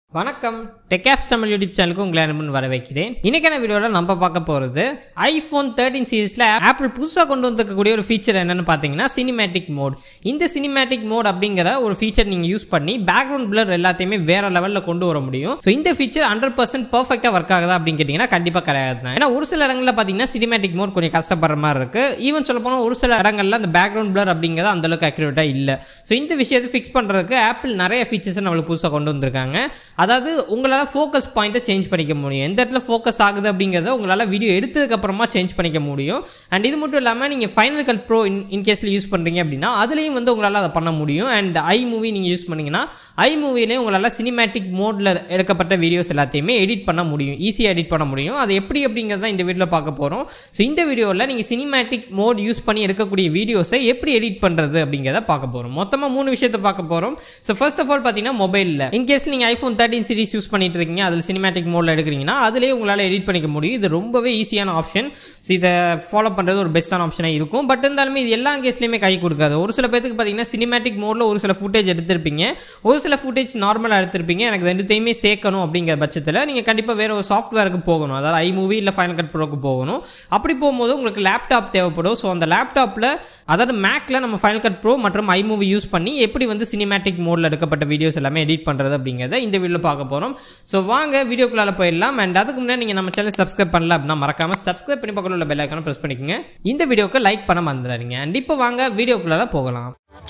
வணக்கம் டெக்ஆப்ஸ் தமிழ் யூடியூப் சேனலுக்கு உங்களை அன்புடன் வர வைக்கிறேன் இன்னைக்கான வீடியோவில் நம்ம பார்க்க போகிறது ஐஃபோன் தேர்ட்டின் சீரீஸில் ஆப்பிள் புதுசாக கொண்டு வந்திருக்கக்கூடிய ஒரு ஃபீச்சர் என்னன்னு பார்த்தீங்கன்னா சினிமேட்டிக் மோட் இந்த சினிமேட்டிக் மோட் அப்படிங்கிற ஒரு ஃபீச்சர் நீங்கள் யூஸ் பண்ணி பேக்ரவுண்ட் பிளர் எல்லாத்தையுமே வேற லெவலில் கொண்டு வர முடியும் ஸோ இந்த ஃபீச்சர் ஹண்ட்ரட் பர்சன்ட் பர்ஃபெக்டாக ஒர்க் ஆகுதா அப்படின்னு கேட்டிங்கன்னா கண்டிப்பாக கிடையாது தான் ஏன்னா ஒரு சில இடங்களில் பார்த்தீங்கன்னா சினிமேட்டிக் மோட் கொஞ்சம் கஷ்டப்படுற மாதிரி இருக்கு ஈவன் சொல்ல போனால் ஒரு சில இடங்கள்ல அந்த பேக்ரவுண்ட் பிளர் அப்படிங்கிறது அந்த அளவுக்கு அக்யூரேட்டாக இல்லை ஸோ இந்த விஷயத்தை ஃபிக்ஸ் பண்ணுறதுக்கு ஆப்பிள் நிறைய ஃபீச்சர்ஸ் நம்மளுக்கு புதுசாக கொண்டு வந்திருக்காங்க அதாவது உங்களால் ஃபோக்கஸ் பாயிண்ட்டை சேஞ்ச் பண்ணிக்க முடியும் எந்த இடத்துல ஃபோக்கஸ் ஆகுது அப்படிங்கிறத உங்களால் வீடியோ எடுத்ததுக்கு அப்புறமா சேஞ்ச் பண்ணிக்க முடியும் அண்ட் இது மட்டும் இல்லாமல் நீங்கள் ஃபைனல் கட் ப்ரோ இன் இன்கேஸில் யூஸ் பண்ணுறீங்க அப்படின்னா அதுலேயும் வந்து உங்களால் அதை பண்ண முடியும் அண்ட் ஐ மூவி நீங்கள் யூஸ் பண்ணீங்கன்னா ஐ மூவிலே உங்களால் சினிமேட்டிக் மோடில் எடுக்கப்பட்ட வீடியோஸ் எல்லாத்தையுமே எடிட் பண்ண முடியும் ஈஸியாக எடிட் பண்ண முடியும் அது எப்படி அப்படிங்கிறத இந்த வீடியோவில் பார்க்க போகிறோம் ஸோ இந்த வீடியோவில் நீங்கள் சினிமேட்டிக் மோட் யூஸ் பண்ணி எடுக்கக்கூடிய வீடியோஸை எப்படி எடிட் பண்ணுறது அப்படிங்கிறத பார்க்க போகிறோம் மொத்தமாக மூணு விஷயத்தை பார்க்க போகிறோம் ஸோ ஃபர்ஸ்ட் ஆஃப் ஆல் பார்த்தீங்கன்னா மொபைலில் இன்கேஸ் நீங்கள் ஐஃபோன் தேர்ட்டின் சீரிஸ் யூஸ் பண்ணிட்டு இருக்கீங்க அதில் சினிமேட்டிக் மோடில் எடுக்கிறீங்கன்னா அதிலே உங்களால் எடிட் பண்ணிக்க முடியும் இது ரொம்பவே ஈஸியான ஆப்ஷன் ஸோ இதை ஃபாலோ பண்ணுறது ஒரு பெஸ்ட்டான ஆப்ஷனாக இருக்கும் பட் இருந்தாலுமே இது எல்லா கேஸ்லையுமே கை கொடுக்காது ஒரு சில பேருக்கு பார்த்தீங்கன்னா சினிமேட்டிக் மோடில் ஒரு சில ஃபுட்டேஜ் எடுத்திருப்பீங்க ஒரு சில ஃபுட்டேஜ் நார்மலாக எடுத்திருப்பீங்க எனக்கு ரெண்டுத்தையுமே சேர்க்கணும் அப்படிங்கிற பட்சத்தில் நீங்கள் கண்டிப்பாக வேறு ஒரு சாஃப்ட்வேருக்கு போகணும் அதாவது ஐ மூவி இல்லை ஃபைனல் கட் ப்ரோக்கு போகணும் அப்படி போகும்போது உங்களுக்கு லேப்டாப் தேவைப்படும் ஸோ அந்த லேப்டாப்பில் அதாவது மேக்கில் நம்ம ஃபைனல் கட் ப்ரோ மற்றும் ஐ மூவி யூஸ் பண்ணி எப்படி வந்து சினிமேட்டிக் மோடில் எடுக்கப்பட்ட வீடியோஸ் எல்லாமே எடிட் பண்ணுறது அப்படிங்கிறத இந்த வீடியோவில் பார்க்க போகிறோம் ஸோ வாங்க வீடியோக்குள்ளால போயிடலாம் அண்ட் அதுக்கு முன்னாடி நீங்கள் நம்ம சேனல் சப்ஸ்கிரைப் பண்ணல அப்படின்னா மறக்காம சப்ஸ்கிரைப் பண்ணி பக்கத்தில் உள்ள பெல் ஐக்கான ப்ரெஸ் பண்ணிக்கோங்க இந்த வீடியோக்கு லைக் பண்ண மறந்துடாதீங்க அண்ட் இப்போ வாங்க வீடியோக்குள்ளால போகலாம்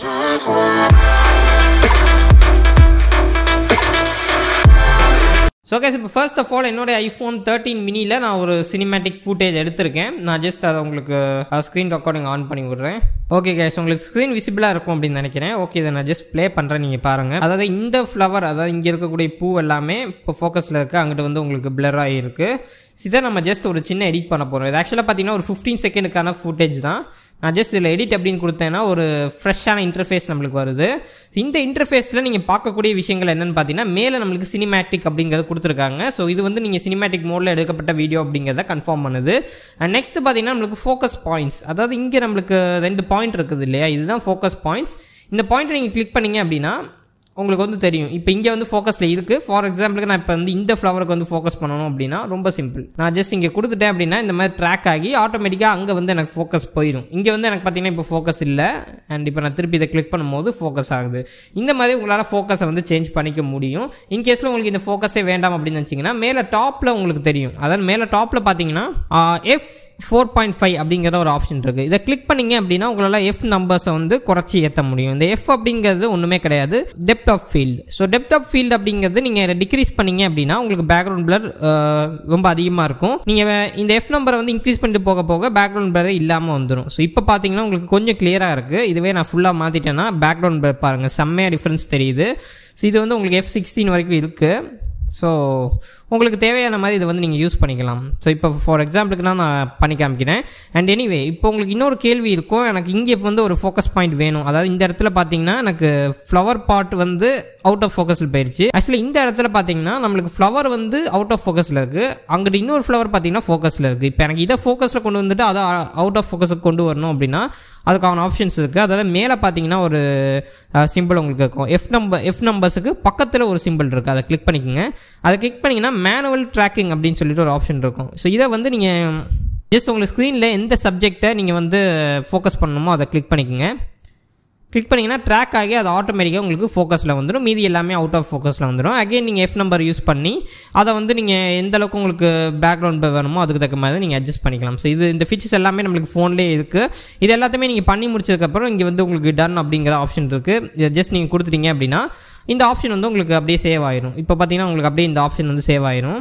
ஸோ கேஸ் இப்போ ஃபர்ஸ்ட் ஆஃப் ஆல் என்னோட ஐஃபோன் தேர்ட்டின் மினியில் நான் ஒரு சினிமேட்டிக் ஃபுட்டேஜ் எடுத்திருக்கேன் நான் ஜஸ்ட் அதை உங்களுக்கு ஸ்க்ரீன் ரெக்கார்டிங் ஆன் பண்ணி விடுறேன் ஓகே கேஸ் உங்களுக்கு ஸ்க்ரீன் விசிபிளாக இருக்கும் அப்படின்னு நினைக்கிறேன் ஓகே இதை நான் ஜஸ்ட் ப்ளே பண்ணுறேன் நீங்கள் பாருங்கள் அதாவது இந்த ஃப்ளவர் அதாவது இங்கே இருக்கக்கூடிய பூ எல்லாமே இப்போ ஃபோக்கஸில் இருக்குது அங்கிட்டு வந்து உங்களுக்கு பிளர் ஆகிருக்கு இதை நம்ம ஜஸ்ட் ஒரு சின்ன எடிட் பண்ண போகிறோம் இது ஆக்சுவலாக பார்த்தீங்கன்னா ஒரு ஃபிஃப்டீன் செகண்டுக்கான ஃபுட்டேஜ் தான் நான் ஜஸ்ட் இதில் எடிட் அப்படின்னு கொடுத்தேன்னா ஒரு ஃப்ரெஷ்ஷான இன்டர்ஃபேஸ் நம்மளுக்கு வருது இந்த இன்டர்ஃபேஸில் நீங்கள் பார்க்கக்கூடிய விஷயங்கள் என்னென்னு பார்த்தீங்கன்னா மேலே நம்மளுக்கு சினிமேட்டிக் அப்படிங்கிறது கொடுத்துருக்காங்க ஸோ இது வந்து நீங்கள் சினிமேட்டிக் மோடில் எடுக்கப்பட்ட வீடியோ அப்படிங்கிறத கன்ஃபார்ம் பண்ணுது அண்ட் நெக்ஸ்ட் பார்த்தீங்கன்னா நம்மளுக்கு ஃபோக்கஸ் பாயிண்ட்ஸ் அதாவது இங்கே நம்மளுக்கு ரெண்டு பாயிண்ட் இருக்குது இல்லையா இதுதான் ஃபோக்கஸ் பாயிண்ட்ஸ் இந்த பாயிண்ட்டை நீங்கள் கிளிக் பண்ணீங்க அப்படின்னா உங்களுக்கு வந்து தெரியும் இப்போ இங்கே வந்து ஃபோக்கஸில் இருக்குது ஃபார் எக்ஸாம்பிளுக்கு நான் இப்போ வந்து இந்த ஃப்ளவருக்கு வந்து ஃபோக்கஸ் பண்ணணும் அப்படின்னா ரொம்ப சிம்பிள் நான் ஜஸ்ட் இங்கே கொடுத்துட்டேன் அப்படின்னா இந்த மாதிரி ட்ராக் ஆகி ஆட்டோமேட்டிக்காக அங்கே வந்து எனக்கு ஃபோக்கஸ் போயிடும் இங்கே வந்து எனக்கு பார்த்தீங்கன்னா இப்போ ஃபோக்கஸ் இல்லை அண்ட் இப்போ நான் திருப்பி இதை கிளிக் பண்ணும்போது ஃபோக்கஸ் ஆகுது இந்த மாதிரி உங்களால் ஃபோக்கஸை வந்து சேஞ்ச் பண்ணிக்க முடியும் இன்கேஸில் உங்களுக்கு இந்த ஃபோக்கஸே வேண்டாம் அப்படின்னு நினச்சிங்கன்னா மேலே டாப்பில் உங்களுக்கு தெரியும் அதாவது மேலே டாப்பில் பார்த்தீங்கன்னா எஃப் ஃபோர் பாயிண்ட் ஃபைவ் அப்படிங்கிற ஒரு ஆப்ஷன் இருக்குது இதை கிளிக் பண்ணீங்க அப்படின்னா உங்களால் எஃப் நம்பர்ஸை வந்து குறைச்சி ஏற்ற முடியும் இந்த எஃப் அப்படிங்கிறது ஒன்றுமே கிடையாது depth of field so depth of field அப்படிங்கிறது நீங்கள் டிக்ரீஸ் பண்ணீங்க அப்படின்னா உங்களுக்கு பேக்ரவுண்ட் பிளர் ரொம்ப அதிகமாக இருக்கும் நீங்கள் இந்த எஃப் நம்பரை வந்து இன்க்ரீஸ் பண்ணிட்டு போக போக பேக்ரவுண்ட் பிளரே இல்லாமல் வந்துடும் ஸோ இப்போ பார்த்தீங்கன்னா உங்களுக்கு கொஞ்சம் கிளியராக இருக்குது இதுவே நான் ஃபுல்லாக மாற்றிட்டேன்னா பேக்ரவுண்ட் பிளர் பாருங்கள் செம்மையாக டிஃப்ரென்ஸ் தெரியுது ஸோ இது வந்து உங்களுக்கு எஃப் சிக்ஸ்டீன் வரைக்கும் இருக்குது ஸோ உங்களுக்கு தேவையான மாதிரி இதை வந்து நீங்கள் யூஸ் பண்ணிக்கலாம் ஸோ இப்போ ஃபார் எக்ஸாம்பிளுக்கு தான் நான் பண்ணி காமிக்கிறேன் அண்ட் எனிவே இப்போ உங்களுக்கு இன்னொரு கேள்வி இருக்கும் எனக்கு இங்கே வந்து ஒரு ஃபோக்கஸ் பாயிண்ட் வேணும் அதாவது இந்த இடத்துல பார்த்தீங்கன்னா எனக்கு ஃப்ளவர் பாட் வந்து அவுட் ஆஃப் ஃபோக்கஸில் போயிடுச்சு ஆக்சுவலி இந்த இடத்துல பார்த்தீங்கன்னா நம்மளுக்கு ஃப்ளவர் வந்து அவுட் ஆஃப் ஃபோக்கஸில் இருக்குது அங்கிட்டு இன்னொரு ஃப்ளவர் பார்த்தீங்கன்னா ஃபோக்கஸில் இருக்குது இப்போ எனக்கு இதை ஃபோக்கஸில் கொண்டு வந்துட்டு அதை அவுட் ஆஃப் ஃபோக்கஸுக்கு கொண்டு வரணும் அப்படின்னா அதுக்கான ஆப்ஷன்ஸ் இருக்குது அதாவது மேலே பார்த்தீங்கன்னா ஒரு சிம்பிள் உங்களுக்கு இருக்கும் எஃப் நம்பர் எஃப் நம்பர்ஸுக்கு பக்கத்தில் ஒரு சிம்பிள் இருக்குது அதை கிளிக் பண்ணிக்கோங்க அதை கிளிக் பண்ணிங்கன்னா மேனுவல் ட்ராக்கிங் அப்படின்னு சொல்லிட்டு ஒரு ஆப்ஷன் இருக்கும் ஸோ இதை வந்து நீங்கள் ஜஸ்ட் உங்களுக்கு ஸ்க்ரீனில் எந்த சப்ஜெக்டை நீங்கள் வந்து ஃபோக்கஸ் பண்ணணுமோ அதை கிளிக் பண்ணிக்கோங்க கிளிக் பண்ணிங்கன்னா ட்ராக் ஆகி அது ஆட்டோமேட்டிக்காக உங்களுக்கு ஃபோக்கஸில் வந்துடும் மீதி எல்லாமே அவுட் ஆஃப் ஃபோக்கஸில் வந்துடும் அகைன் நீங்கள் எஃப் நம்பர் யூஸ் பண்ணி அதை வந்து நீங்கள் எந்த அளவுக்கு உங்களுக்கு பேக்ரவுண்ட் வேணுமோ அதுக்கு தக்க மாதிரி நீங்கள் அட்ஜஸ்ட் பண்ணிக்கலாம் ஸோ இது இந்த ஃபீச்சர்ஸ் எல்லாமே நம்மளுக்கு ஃபோன்லேயே இருக்குது இது எல்லாத்தையுமே நீங்கள் பண்ணி முடிச்சதுக்கப்புறம் இங்கே வந்து உங்களுக்கு டன் அப்படிங்கிற ஆப்ஷன் இருக்குது ஜஸ்ட் நீங்கள் கொடுத்துட்டீங்க அப்படின்னா இந்த ஆப்ஷன் வந்து உங்களுக்கு அப்படியே சேவ் ஆயிரும் இப்போ பார்த்தீங்கன்னா உங்களுக்கு அப்படியே இந்த ஆப்ஷன் வந்து சேவ் ஆயிரும்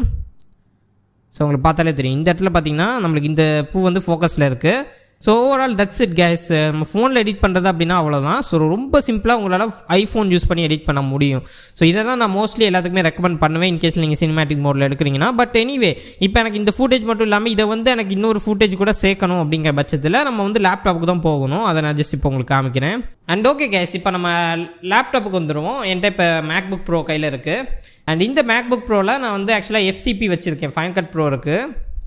ஸோ உங்களுக்கு பார்த்தாலே தெரியும் இந்த இடத்துல பார்த்தீங்கன்னா நம்மளுக்கு இந்த பூ வந்து ஃபோக்கஸில் இருக்குது so overall that's it guys நம்ம ஃபோனில் எடிட் பண்ணுறது அப்படின்னா அவ்வளோதான் ஸோ ரொம்ப சிம்பிளாக உங்களால் ஐஃபோன் யூஸ் பண்ணி எடிட் பண்ண முடியும் ஸோ இதெல்லாம் நான் மோஸ்ட்லி எல்லாத்துக்குமே ரெக்கமெண்ட் பண்ணுவேன் இன்கேஸ் நீங்கள் சினிமேட்டிக் மோடில் எடுக்கிறீங்கன்னா பட் எனிவே இப்போ எனக்கு இந்த ஃபுட்டேஜ் மட்டும் இல்லாமல் இதை வந்து எனக்கு இன்னொரு ஃபுட்டேஜ் கூட சேர்க்கணும் அப்படிங்கிற பட்சத்தில் நம்ம வந்து லேப்டாப்புக்கு தான் போகணும் அதை நான் ஜஸ்ட் இப்போ உங்களுக்கு காமிக்கிறேன் அண்ட் ஓகே கேஸ் இப்போ நம்ம லேப்டாப்புக்கு வந்துடுவோம் என்கிட்ட இப்போ மேக் புக் ப்ரோ கையில் இருக்குது அண்ட் இந்த மேக் புக் ப்ரோவில் நான் வந்து ஆக்சுவலாக எஃப்சிபி வச்சுருக்கேன் ஃபைன் கட் ப்ரோ இருக்குது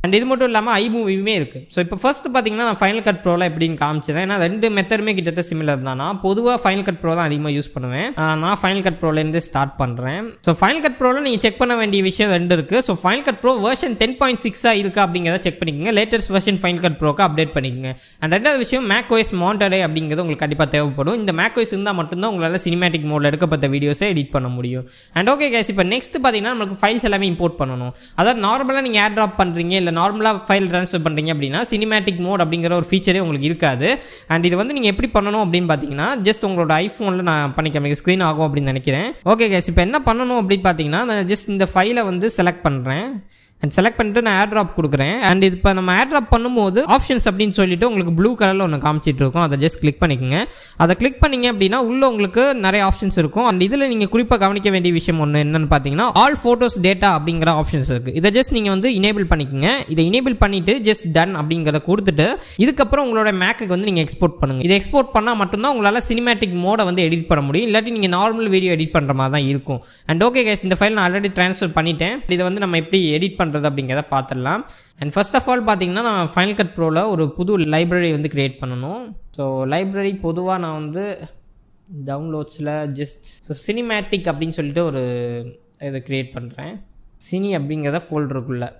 அண்ட் இது மட்டும் இல்லாமல் ஐ மூவியுமே இருக்குது ஸோ இப்போ ஃபர்ஸ்ட் பார்த்தீங்கன்னா நான் ஃபைனல் கட் ப்ரோவில் எப்படின்னு காமிச்சிருந்தேன் ஏன்னா ரெண்டு மெத்தடுமே கிட்டத்தட்ட சிமிலர் தான் நான் பொதுவாக ஃபைனல் கட் ப்ரோ தான் அதிகமாக யூஸ் பண்ணுவேன் ஆஹ் நான் ஃபைனல் கட் ப்ரோலேருந்து ஸ்டார்ட் பண்ணுறேன் ஸோ ஃபைனல் கட் ப்ரோவில் நீங்கள் செக் பண்ண வேண்டிய விஷயம் ரெண்டு இருக்குது so Final Cut Pro version ten point சிக்ஸாக இருக்கா அப்படிங்கிறத செக் பண்ணிக்கோங்க லேட்டஸ்ட் வெர்ஷன் ஃபைனல் கட் ப்ரோக்கு அப்டேட் பண்ணிக்கோங்க அண்ட் ரெண்டாவது விஷயம் மேக் ஓஎஸ் மாண்டரே அப்படிங்கிறது உங்களுக்கு கண்டிப்பாக தேவைப்படும் இந்த மேக் ஓஎஸ் இருந்தால் மட்டும்தான் உங்களால் சினிமேட்டிக் மோடில் எடுக்கப்பட்ட வீடியோஸை எடிட் பண்ண முடியும் அண்ட் ஓகே கேஸ் இப்போ நெக்ஸ்ட் பார்த்தீங்கன்னா நம்மளுக்கு ஃபைல்ஸ் எல்லாமே இம்போர்ட் பண்ணணும் அதாவது நார்மலாக நீங்கள் ஏர் ட்ராப் பண்ணுறீங்க இல்லை நார்மலாக ஃபைல் ட்ரான்ஸ்ஃபர் பண்ணுறீங்க அப்படின்னா சினிமேட்டிக் மோட் அப்படிங்கிற ஒரு ஃபீச்சரே உங்களுக்கு இருக்காது அண்ட் இது வந்து நீங்கள் எப்படி பண்ணணும் அப்படின்னு பார்த்தீங்கன்னா ஜஸ்ட் உங்களோட ஐஃபோனில் நான் பண்ணி காமிக்க ஸ்க்ரீன் ஆகும் அப்படின்னு நினைக்கிறேன் ஓகே கேஸ் இப்போ என்ன பண்ணணும் அப்படின்னு பார்த்தீங்கன்னா நான் ஜஸ்ட் இந்த ஃபைலை வந்து செலக்ட் பண்ணுறேன் அண்ட் செலக்ட் பண்ணிட்டு நான் ஏர் ட்ராப் கொடுக்குறேன் அண்ட் இப்போ நம்ம ஏர் ட்ராப் பண்ணும்போது ஆப்ஷன்ஸ் அப்படின்னு சொல்லிட்டு உங்களுக்கு ப்ளூ கலரில் ஒன்று காமிச்சிட்டு இருக்கும் அதை ஜஸ்ட் கிளிக் பண்ணிக்கோங்க அதை கிளிக் பண்ணீங்க அப்படின்னா உள்ள உங்களுக்கு நிறைய ஆப்ஷன்ஸ் இருக்கும் அண்ட் இதில் நீங்கள் குறிப்பாக கவனிக்க வேண்டிய விஷயம் ஒன்று என்னன்னு பார்த்தீங்கன்னா ஆல் ஃபோட்டோஸ் டேட்டா அப்படிங்கிற ஆப்ஷன்ஸ் இருக்குது இதை ஜஸ்ட் நீங்கள் வந்து இனேபிள் பண்ணிக்கோங்க இதை இனேபிள் பண்ணிட்டு ஜஸ்ட் டன் அப்படிங்கிறத கொடுத்துட்டு இதுக்கப்புறம் உங்களோட மேக்குக்கு வந்து நீங்கள் எக்ஸ்போர்ட் பண்ணுங்க இதை எக்ஸ்போர்ட் பண்ணால் மட்டும்தான் உங்களால் சினிமேட்டிக் மோடை வந்து எடிட் பண்ண முடியும் இல்லாட்டி நீங்கள் நார்மல் வீடியோ எடிட் பண்ணுற மாதிரி தான் இருக்கும் அண்ட் ஓகே கேஸ் இந்த ஃபைல் நான் ஆல்ரெடி ட்ரான்ஸ்ஃபர் பண்ணிட்டேன் இதை வந்து நம்ம எப்படி எடிட் பண்ணுறது அப்படிங்கிறத பார்த்துடலாம் அண்ட் ஃபர்ஸ்ட் ஆஃப் ஆல் பார்த்தீங்கன்னா நான் ஃபைனல் கட் ப்ரோவில் ஒரு புது லைப்ரரி வந்து கிரியேட் பண்ணணும் ஸோ லைப்ரரி பொதுவாக நான் வந்து டவுன்லோட்ஸில் ஜஸ்ட் ஸோ சினிமேட்டிக் அப்படின்னு சொல்லிட்டு ஒரு இதை க்ரியேட் பண்ணுறேன் சினி அப்படிங்கிறத ஃபோல்டருக்குள்ளே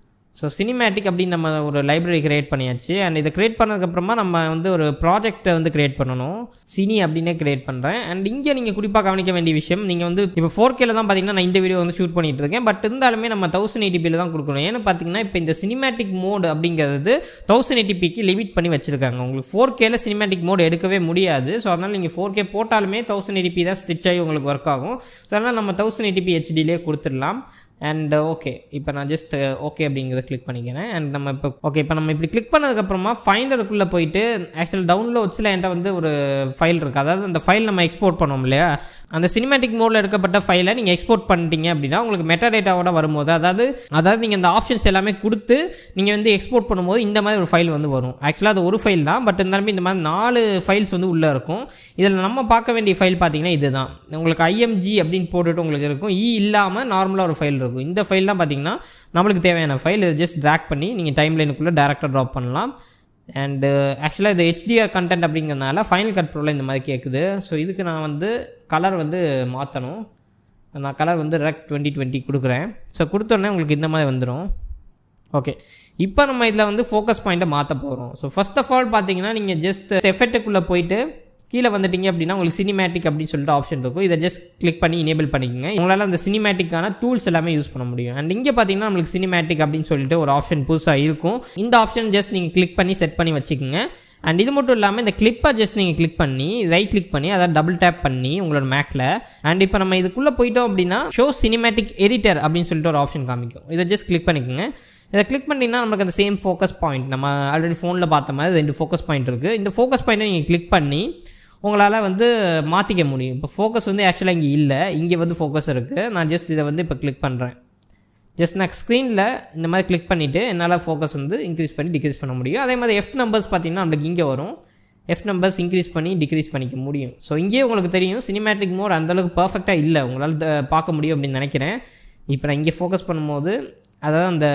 ஸோ சினிமேட்டிக் அப்படின்னு நம்ம ஒரு லைப்ரரி கிரியேட் பண்ணியாச்சு அண்ட் இதை கிரியேட் பண்ணதுக்கப்புறமா நம்ம வந்து ஒரு ப்ராஜெக்ட்டை வந்து கிரியேட் பண்ணணும் சினி அப்படின்னே கிரியேட் பண்ணுறேன் அண்ட் இங்கே நீங்கள் குறிப்பாக கவனிக்க வேண்டிய விஷயம் நீங்கள் வந்து இப்போ ஃபோர் கேல தான் பார்த்தீங்கன்னா நான் இந்த வீடியோ வந்து ஷூட் பண்ணிட்டு இருக்கேன் பட் இருந்தாலுமே நம்ம தௌசண்ட் எயிட்டிபியில் தான் கொடுக்கணும் ஏன்னு பார்த்தீங்கன்னா இப்போ இந்த சினிமேட்டிக் மோடு அப்படிங்கிறது தௌசண்ட் எயிட்டிபிக்கு லிமிட் பண்ணி வச்சிருக்காங்க உங்களுக்கு ஃபோர் கேல சினிமேட்டிக் மோடு எடுக்கவே முடியாது ஸோ அதனால் நீங்கள் ஃபோர் கே போட்டாலுமே தௌசண்ட் எயிட்டிபி தான் ஸ்டிச் ஆகி உங்களுக்கு ஒர்க் ஆகும் ஸோ அதனால் நம்ம தௌசண்ட் எயிட்டிபி ஹெச்டிலே கொடுத்துடலாம் அண்ட் ஓகே இப்போ நான் ஜஸ்ட் ஓகே அப்படிங்கிறத கிளிக் பண்ணிக்கிறேன் அண்ட் நம்ம இப்போ ஓகே இப்போ நம்ம இப்படி கிளிக் பண்ணதுக்கப்புறமா ஃபைண்டருக்குள்ளே போயிட்டு ஆக்சுவல் டவுன்லோட்ஸில் என்கிட்ட வந்து ஒரு ஃபைல் இருக்குது அதாவது அந்த ஃபைல் நம்ம எக்ஸ்போர்ட் பண்ணோம் இல்லையா அந்த சினிமேட்டிக் மோடில் எடுக்கப்பட்ட ஃபைலை நீங்கள் எக்ஸ்போர்ட் பண்ணிட்டீங்க அப்படின்னா உங்களுக்கு மெட்டா டேட்டாவோட வரும்போது அதாவது அதாவது நீங்கள் இந்த ஆப்ஷன்ஸ் எல்லாமே கொடுத்து நீங்கள் வந்து எக்ஸ்போர்ட் பண்ணும்போது இந்த மாதிரி ஒரு ஃபைல் வந்து வரும் ஆக்சுவலாக அது ஒரு ஃபைல் தான் பட் இருந்தாலுமே இந்த மாதிரி நாலு ஃபைல்ஸ் வந்து உள்ளே இருக்கும் இதில் நம்ம பார்க்க வேண்டிய ஃபைல் பார்த்தீங்கன்னா இதுதான் உங்களுக்கு ஐஎம்ஜி அப்படின்னு போட்டுட்டு உங்களுக்கு இருக்கும் இ இல்லாமல் நார்மலாக ஒரு ஃபைல் இருக்கும் இந்த ஃபைல் தான் பார்த்தீங்கன்னா நம்மளுக்கு தேவையான ஃபைல் இதை ஜஸ்ட் ட்ராக் பண்ணி நீங்கள் டைம் லைனுக்குள்ளே டேரெக்டாக ட்ராப் பண்ணலாம் அண்டு ஆக்சுவலாக இது ஹெச்டிஆர் கண்டென்ட் அப்படிங்கிறதுனால ஃபைனல் கட் ப்ரோவில் இந்த மாதிரி கேட்குது ஸோ இதுக்கு நான் வந்து கலர் வந்து மாற்றணும் நான் கலர் வந்து ரெக் டுவெண்ட்டி டுவெண்ட்டி கொடுக்குறேன் ஸோ கொடுத்தோன்னே உங்களுக்கு இந்த மாதிரி வந்துடும் ஓகே இப்போ நம்ம இதில் வந்து ஃபோக்கஸ் பாயிண்ட்டை மாற்ற போகிறோம் ஸோ ஃபர்ஸ்ட் ஆஃப் ஆல் பார்த்தீங்கன்னா நீங்கள் ஜஸ்ட் எஃபெக்ட்டுக்குள்ளே போயிட்டு கீழே வந்துட்டீங்க அப்படின்னா உங்களுக்கு சினிமேட்டிக் அப்படின்னு சொல்லிட்டு ஆப்ஷன் இருக்கும் இதை ஜஸ்ட் கிளிக் பண்ணி எனேபிள் பண்ணிக்கோங்க உங்களால் அந்த சினிமேட்டிக்கான டூல்ஸ் எல்லாமே யூஸ் பண்ண முடியும் அண்ட் இங்கே பார்த்தீங்கன்னா நம்மளுக்கு சினிமேட்டிக் அப்படின்னு சொல்லிட்டு ஒரு ஆப்ஷன் புதுசாக இருக்கும் இந்த ஆப்ஷன் ஜஸ்ட் நீங்கள் கிளிக் பண்ணி செட் பண்ணி வச்சுக்கோங்க அண்ட் இது மட்டும் இல்லாமல் இந்த கிளிப்பை ஜஸ்ட் நீங்கள் கிளிக் பண்ணி ரைட் கிளிக் பண்ணி அதை டபுள் டேப் பண்ணி உங்களோட மேக்கில் அண்ட் இப்போ நம்ம இதுக்குள்ளே போயிட்டோம் அப்படின்னா ஷோ சினிமேட்டிக் எடிட்டர் அப்படின்னு சொல்லிட்டு ஒரு ஆப்ஷன் காமிக்கும் இதை ஜஸ்ட் கிளிக் பண்ணிக்கோங்க இதை கிளிக் பண்ணிங்கன்னா நமக்கு அந்த சேம் ஃபோக்கஸ் பாயிண்ட் நம்ம ஆல்ரெடி ஃபோனில் பார்த்த மாதிரி ரெண்டு ஃபோக்கஸ் பாயிண்ட் இருக்குது இந்த ஃபோக்கஸ் பாயிண்ட்டை நீங்கள் கிளிக் பண்ணி உங்களால் வந்து மாற்றிக்க முடியும் இப்போ ஃபோக்கஸ் வந்து ஆக்சுவலாக இங்கே இல்லை இங்கே வந்து ஃபோக்கஸ் இருக்குது நான் ஜஸ்ட் இதை வந்து இப்போ கிளிக் பண்ணுறேன் ஜஸ்ட் நான் ஸ்க்ரீனில் இந்த மாதிரி கிளிக் பண்ணிவிட்டு என்னால் ஃபோக்கஸ் வந்து இன்க்ரீஸ் பண்ணி டிக்ரீஸ் பண்ண முடியும் அதே மாதிரி எஃப் நம்பர்ஸ் பார்த்தீங்கன்னா நம்மளுக்கு இங்கே வரும் எஃப் நம்பர்ஸ் இன்க்ரீஸ் பண்ணி டிக்ரீஸ் பண்ணிக்க முடியும் ஸோ இங்கேயே உங்களுக்கு தெரியும் சினிமேட்டிக் மோட் அந்தளவுக்கு பர்ஃபெக்டாக இல்லை உங்களால் த- பார்க்க முடியும் அப்படின்னு நினைக்கிறேன் இப்போ நான் இங்கே ஃபோக்கஸ் பண்ணும்போது அதாவது அந்த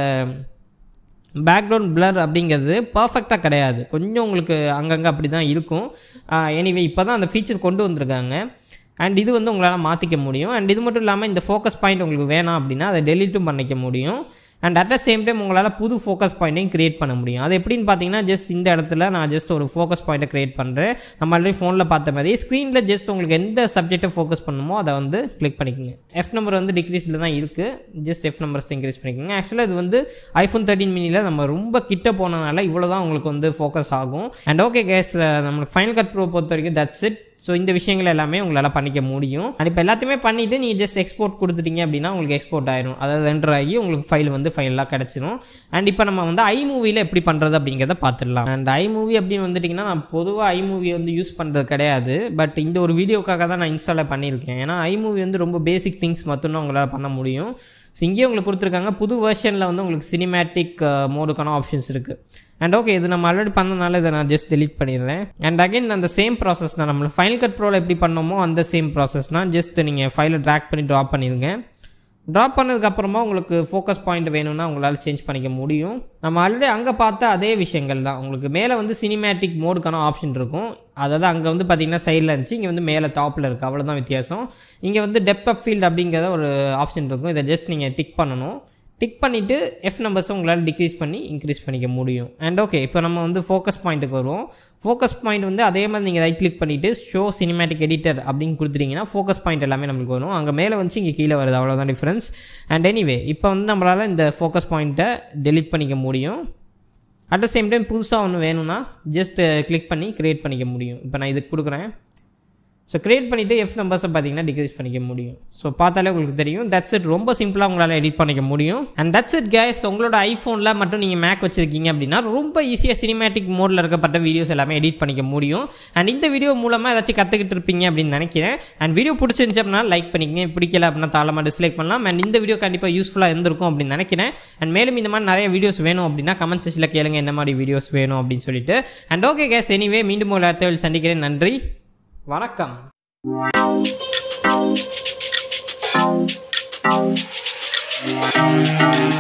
பேக்ரவுண்ட் blur அப்படிங்கிறது பர்ஃபெக்டாக கிடையாது கொஞ்சம் உங்களுக்கு அங்கங்கே அப்படி தான் இருக்கும் எனிவே இப்போ தான் அந்த ஃபீச்சர் கொண்டு வந்திருக்காங்க அண்ட் இது வந்து உங்களால் மாற்றிக்க முடியும் அண்ட் இது மட்டும் இல்லாமல் இந்த ஃபோக்கஸ் பாயிண்ட் உங்களுக்கு வேணாம் அப்படின்னா அதை டெலிட்டும் பண்ணிக்க முடியும் and at the same time உங்களால் புது ஃபோக்கஸ் பாயிண்ட்டையும் கிரியேட் பண்ண முடியும் அது எப்படின்னு பார்த்தீங்கன்னா ஜஸ்ட் இந்த இடத்துல நான் ஜஸ்ட் ஒரு ஃபோக்கஸ் பாயிண்ட்டை கிரியேட் பண்ணுறேன் நம்ம ஆல்ரெடி ஃபோனில் பார்த்த மாதிரி ஸ்க்ரீனில் ஜஸ்ட் உங்களுக்கு எந்த சப்ஜெக்டை ஃபோக்கஸ் பண்ணுமோ அதை வந்து கிளிக் பண்ணிக்கோங்க எஃப் நம்பர் வந்து டிக்ரீஸில் தான் இருக்குது ஜஸ்ட் எஃப் நம்பர்ஸ் இன்க்ரீஸ் பண்ணிக்கோங்க ஆக்சுவலாக இது வந்து ஐஃபோன் தேர்ட்டின் மினியில் நம்ம ரொம்ப கிட்ட போனனால இவ்வளோ தான் உங்களுக்கு வந்து ஃபோக்கஸ் ஆகும் அண்ட் ஓகே கேஸ் நம்மளுக்கு ஃபைனல் கட் ப்ரோ பொறுத்த வரைக்கும் தட்ஸ் இட் ஸோ இந்த விஷயங்கள் எல்லாமே உங்களால் பண்ணிக்க முடியும் அண்ட் இப்போ எல்லாத்தையுமே பண்ணிவிட்டு நீங்கள் ஜஸ்ட் எக்ஸ்போர்ட் கொடுத்துட்டீங்க அப்படின்னா உங்களுக்கு எக்ஸ்போர்ட் ஆயிரும் அதாவது என்டர் ஆகி உங்களுக்கு ஃபைல் வந்து ஃபைனலாக கிடச்சிரும் அண்ட் இப்போ நம்ம வந்து ஐ மூவியில் எப்படி பண்ணுறது அப்படிங்கிறத பார்த்துடலாம் அண்ட் ஐ மூவி அப்படின்னு வந்துட்டிங்கன்னா நான் பொதுவாக ஐ மூவி வந்து யூஸ் பண்ணுறது கிடையாது பட் இந்த ஒரு வீடியோக்காக தான் நான் இன்ஸ்டால் பண்ணியிருக்கேன் ஏன்னா ஐ மூவி வந்து ரொம்ப பேசிக் திங்ஸ் மட்டும்தான் உங்களால் பண்ண முடியும் ஸோ இங்கேயே உங்களுக்கு கொடுத்துருக்காங்க புது வெர்ஷனில் வந்து உங்களுக்கு சினிமேட்டிக் மோடுக்கான ஆப்ஷன்ஸ் இருக்குது அண்ட் ஓகே இது நம்ம ஆல்ரெடி பண்ணனால இதை நான் ஜஸ்ட் delete பண்ணிடுறேன் அண்ட் அகைன் அந்த சேம் ப்ராசஸ் தான் நம்ம ஃபைனல் கட் ப்ரோவில் எப்படி பண்ணோமோ அந்த சேம் ப்ராசஸ் தான் ஜஸ்ட் நீங்கள் ஃபைலை ட்ராக் பண்ணி ட்ராப் பண்ணிடுங்க ட்ராப் பண்ணதுக்கப்புறமா உங்களுக்கு ஃபோக்கஸ் பாயிண்ட் வேணும்னா உங்களால் சேஞ்ச் பண்ணிக்க முடியும் நம்ம ஆல்ரெடி அங்கே பார்த்த அதே விஷயங்கள் தான் உங்களுக்கு மேலே வந்து சினிமேட்டிக் மோடுக்கான ஆப்ஷன் இருக்கும் அதாவது அங்கே வந்து பார்த்தீங்கன்னா சைடில் இருந்துச்சு இங்கே வந்து மேலே டாப்பில் இருக்குது அவ்வளோதான் வித்தியாசம் இங்கே வந்து டெப்த் ஆஃப் ஃபீல்ட் அப்படிங்கிறத ஒரு ஆப்ஷன் இருக்கும் இதை ஜஸ்ட் நீங்கள் டிக் பண்ணணும் டிக் பண்ணிவிட்டு எஃப் நம்பர்ஸை உங்களால் டிக்ரீஸ் பண்ணி இன்க்ரீஸ் பண்ணிக்க முடியும் அண்ட் ஓகே இப்போ நம்ம வந்து ஃபோக்கஸ் பாயிண்ட்டுக்கு வருவோம் ஃபோக்கஸ் பாயிண்ட் வந்து அதே மாதிரி நீங்கள் ரைட் கிளிக் பண்ணிவிட்டு ஷோ சினிமேட்டிக் எடிட்டர் அப்படின்னு கொடுத்துட்டீங்கன்னா ஃபோக்கஸ் பாயிண்ட் எல்லாமே நம்மளுக்கு வரும் அங்கே மேலே வந்து இங்கே கீழே வருது அவ்வளோதான் டிஃப்ரென்ஸ் அண்ட் எனிவே இப்போ வந்து நம்மளால் இந்த ஃபோக்கஸ் பாயிண்ட்டை டெலிட் பண்ணிக்க முடியும் அட் த சேம் டைம் புதுசாக ஒன்று வேணும்னா ஜஸ்ட் கிளிக் பண்ணி க்ரியேட் பண்ணிக்க முடியும் இப்போ நான் இதுக்கு கொடுக்குறேன் ஸோ க்ரியேட் பண்ணிவிட்டு எஃப் நம்பர்ஸை பார்த்தீங்கன்னா டிக்ரீஸ் பண்ணிக்க முடியும் ஸோ பார்த்தாலே உங்களுக்கு தெரியும் தட்ஸ் இட் ரொம்ப சிம்பிளாக உங்களால் எடிட் பண்ணிக்க முடியும் அண்ட் தட்ஸ் இட் கேஸ் உங்களோட ஐஃபோனில் மட்டும் நீங்கள் மேக் வச்சிருக்கீங்க அப்படின்னா ரொம்ப ஈஸியாக சினிமேட்டிக் மோடில் இருக்கப்பட்ட வீடியோஸ் எல்லாமே எடிட் பண்ணிக்க முடியும் அண்ட் இந்த வீடியோ மூலமாக ஏதாச்சும் கற்றுக்கிட்டு இருப்பீங்க அப்படின்னு நினைக்கிறேன் அண்ட் வீடியோ பிடிச்சிருந்துச்சு அப்படின்னா லைக் பண்ணிக்கங்க பிடிக்கல அப்படின்னா தாளமாக டிஸ்லைக் பண்ணலாம் அண்ட் இந்த வீடியோ கண்டிப்பாக யூஸ்ஃபுல்லாக இருந்திருக்கும் அப்படின்னு நினைக்கிறேன் அண்ட் மேலும் இந்த மாதிரி நிறைய வீடியோஸ் வேணும் அப்படின்னா கமெண்ட் செக்ஷனில் கேளுங்க என்ன மாதிரி வீடியோஸ் வேணும் அப்படின்னு சொல்லிட்டு அண்ட் ஓகே கேஸ் எனிவே மீண்டும் ஒரு இடத்தில் சந்திக்கிறேன் நன்றி வணக்கம் Thank you.